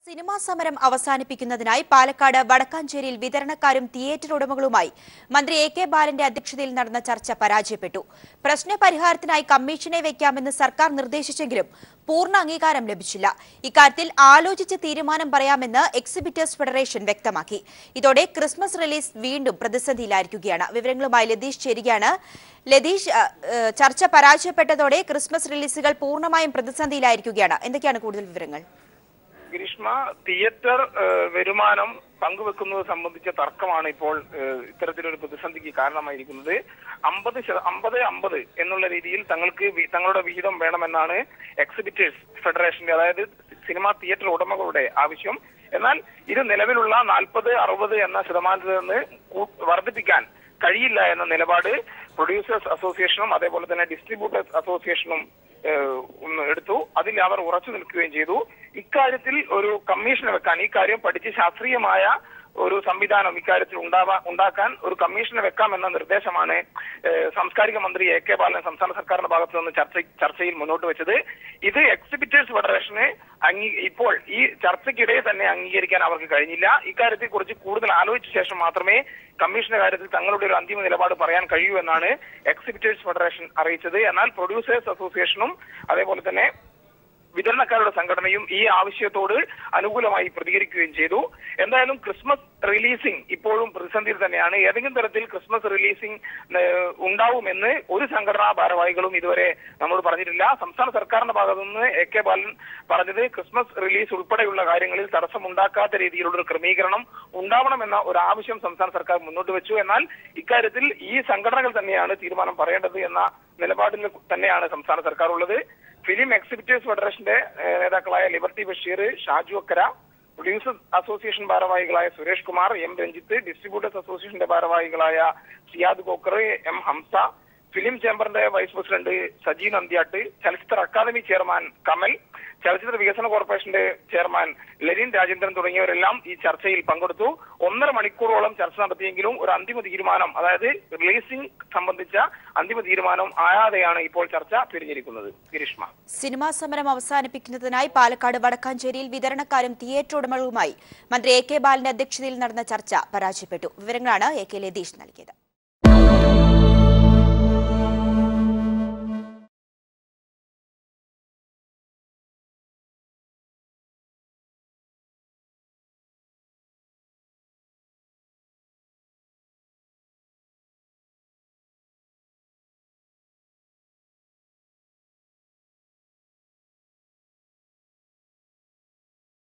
cinema സമരം അവസാനിപ്പിക്കുന്നതിനായി Palakkad വടക്കാഞ്ചേരിയിൽ വിതരണക്കാരും theatre ഉടമകളുമായി മന്ത്രി A K ബാലന്റെ അധ്യക്ഷതയിൽ നടന്ന ചർച്ച പരാജയപ്പെട്ടു പ്രശ്ന പരിഹാരത്തിനായി കമ്മീഷനെ വയ്ക്കാമെന്ന് സർക്കാർ നിർദ്ദേശിച്ചെങ്കിലും പൂർണ്ണ അംഗീകാരം ലഭിച്ചില്ല ഇക്കാര്യത്തിൽ ആലോചിച്ച് തീരുമാനം പറയാമെന്ന് എക്സിബിറ്റേഴ്സ് ഫെഡറേഷൻ വ്യക്തമാക്കി ഇതോടെ ക്രിസ്മസ് റിലീസ് വീണ്ടും പ്രതിസന്ധിയിലായിരിക്കുകയാണ് വിവരങ്ങളുമായി ലതീഷ് ചേരുകയാണ് ലതീഷ് അഹ്, ഏഹ്, ചർച്ച പരാജയപ്പെട്ടതോടെ ക്രിസ്മസ് റിലീസുകൾ പൂർണ്ണമായും പ്രതിസന്ധിയിലായിരിക്കുകയാണ് എന്തൊക്കെയാണ് കൂടുതൽ വിവരങ്ങൾ ഗ്രീഷ്മ തിയേറ്റർ ഏഹ്, വരുമാനം പങ്കുവെക്കുന്നത് സംബന്ധിച്ച തർക്കമാണ് ഇപ്പോൾ ഏഹ്, ഇത്തരത്തിലൊരു പ്രതിസന്ധിക്ക് കാരണമായിരിക്കുന്നത് അമ്പത് അമ്പത് അമ്പത് എന്നുള്ള രീതിയിൽ തങ്ങൾക്ക് വി- തങ്ങളുടെ വിഹിതം വേണമെന്നാണ് എക്സിബിറ്റേഴ്സ് ഫെഡറേഷന്റെ അതായത് സിനിമാ തിയേറ്റർ ഉടമകളുടെ ആവശ്യം എന്നാൽ ഇത് നിലവിലുള്ള നാൽപ്പത് അറുപത് എന്ന ശതമാനത്തിൽ നിന്ന് കൂ- വർദ്ധിപ്പിക്കാൻ കഴിയില്ല എന്ന നിലപാട് പ്രൊഡ്യൂസേഴ്സ് അസോസിയേഷനും അതേപോലെ തന്നെ ഡിസ്ട്രിബ്യൂട്ടേഴ്സ് അസോസിയേഷനും ഏഹ്, ഒന്ന് എടുത്തു അതിൽ അവർ ഉറച്ചു നിൽക്കുകയും ചെയ്തു ഇക്കാര്യത്തിൽ ഒരു കമ്മീഷൻ വെക്കാൻ ഈ കാര്യം പഠിച്ച് ശാസ്ത്രീയമായ ഒരു സംവിധാനം ഇക്കാര്യത്തിൽ ഉണ്ടാവാ ഉണ്ടാക്കാൻ ഒരു കമ്മീഷനെ വെക്കാമെന്ന നിർദ്ദേശമാണ് ഏഹ്, സാംസ്കാരിക മന്ത്രി എ കെ ബാലൻ സംസ്ഥാന സർക്കാരിന്റെ ഭാഗത്തു നിന്ന് ചർച്ച ചർച്ചയിൽ മുന്നോട്ട് വെച്ചത് ഇത് എക്സിബിറ്റേഴ്സ് ഫെഡറേഷന് അംഗീ ഇപ്പോൾ ഈ ചർച്ചയ്ക്കിടെ തന്നെ അംഗീകരിക്കാൻ അവർക്ക് കഴിഞ്ഞില്ല ഇക്കാര്യത്തെ കുറിച്ച് കൂടുതൽ ആലോചിച്ച ശേഷം മാത്രമേ കമ്മീഷന്റെ കാര്യത്തിൽ തങ്ങളുടെ ഒരു അന്തിമ നിലപാട് പറയാൻ കഴിയൂ എന്നാണ് എക്സിബിറ്റേഴ്സ് ഫെഡറേഷൻ അറിയിച്ചത് എന്നാൽ പ്രൊഡ്യൂസേഴ്സ് അസോസിയേഷനും അതേപോലെ തന്നെ വിതരണക്കാരുടെ സംഘടനയും ഈ ആവശ്യത്തോട് അനുകൂലമായി പ്രതികരിക്കുകയും ചെയ്തു എന്തായാലും ക്രിസ്മസ് റിലീസിംഗ് ഇപ്പോഴും പ്രതിസന്ധിയിൽ തന്നെയാണ് ഏതെങ്കിലും തരത്തിൽ ക്രിസ്മസ് റിലീസിംഗ് ഏഹ്, ഉണ്ടാവുമെന്ന് ഒരു സംഘടനാ ഭാരവാഹികളും ഇതുവരെ നമ്മോട് പറഞ്ഞിട്ടില്ല സംസ്ഥാന സർക്കാരിന്റെ ഭാഗത്തു നിന്ന് എ കെ ബാലൻ പറഞ്ഞത് ക്രിസ്മസ് റിലീസ് ഉൾപ്പെടെയുള്ള കാര്യങ്ങളിൽ തടസ്സമുണ്ടാക്കാത്ത രീതിയിലുള്ള ഒരു ക്രമീകരണം ഉണ്ടാവണമെന്ന ഒരു ആവശ്യം സംസ്ഥാന സർക്കാർ മുന്നോട്ട് വെച്ചു എന്നാൽ ഇക്കാര്യത്തിൽ ഈ സംഘടനകൾ തന്നെയാണ് തീരുമാനം പറയേണ്ടത് എന്ന നിലപാടിൽ തന്നെയാണ് സംസ്ഥാന സർക്കാർ ഉള്ളത് ഫിലിം എക്സിബിറ്റേഴ്സ് ഫെഡറേഷന്റെ ഏഹ്, നേതാക്കളായ Liberty Basheer Shaju Akkara producers association ഭാരവാഹികളായ സുരേഷ് കുമാർ എം രഞ്ജിത്ത് ഡിസ്ട്രിബ്യൂട്ടേഴ്സ് അസോസിയേഷന്റെ ഭാരവാഹികളായ സിയാദ് കോക്കർ എം ഹംസ ഫിലിം ചേംബറിന്റെ വൈസ് പ്രസിഡന്റ് സജി നന്ദിയാട്ട് ചലച്ചിത്ര അക്കാദമി ചെയർമാൻ കമൽ ചലച്ചിത്ര വികസന കോർപ്പറേഷന്റെ ചെയർമാൻ ലലിൻ രാജേന്ദ്രൻ തുടങ്ങിയവരെല്ലാം ഈ ചർച്ചയിൽ പങ്കെടുത്തു ഒന്നര മണിക്കൂറോളം ചർച്ച നടത്തിയെങ്കിലും ഒരു അന്തിമ തീരുമാനം അതായത് റിലീസിംഗ് സംബന്ധിച്ച അന്തിമ തീരുമാനം ആയാതെയാണ് ഇപ്പോൾ ചർച്ച പിരിഞ്ഞിരിക്കുന്നത് ഗിരീഷ്മ സിനിമാ സമരം അവസാനിപ്പിക്കുന്നതിനായി പാലക്കാട് വടക്കാഞ്ചേരിയിൽ വിതരണക്കാരും തിയേറ്റർ ഉടമകളുമായി മന്ത്രി എ കെ ബാലന്റെ അധ്യക്ഷതയിൽ നടന്ന ചർച്ച പരാജയപ്പെട്ടു വിവരങ്ങളാണ് എ കെ ലതീഷ് നൽകിയത്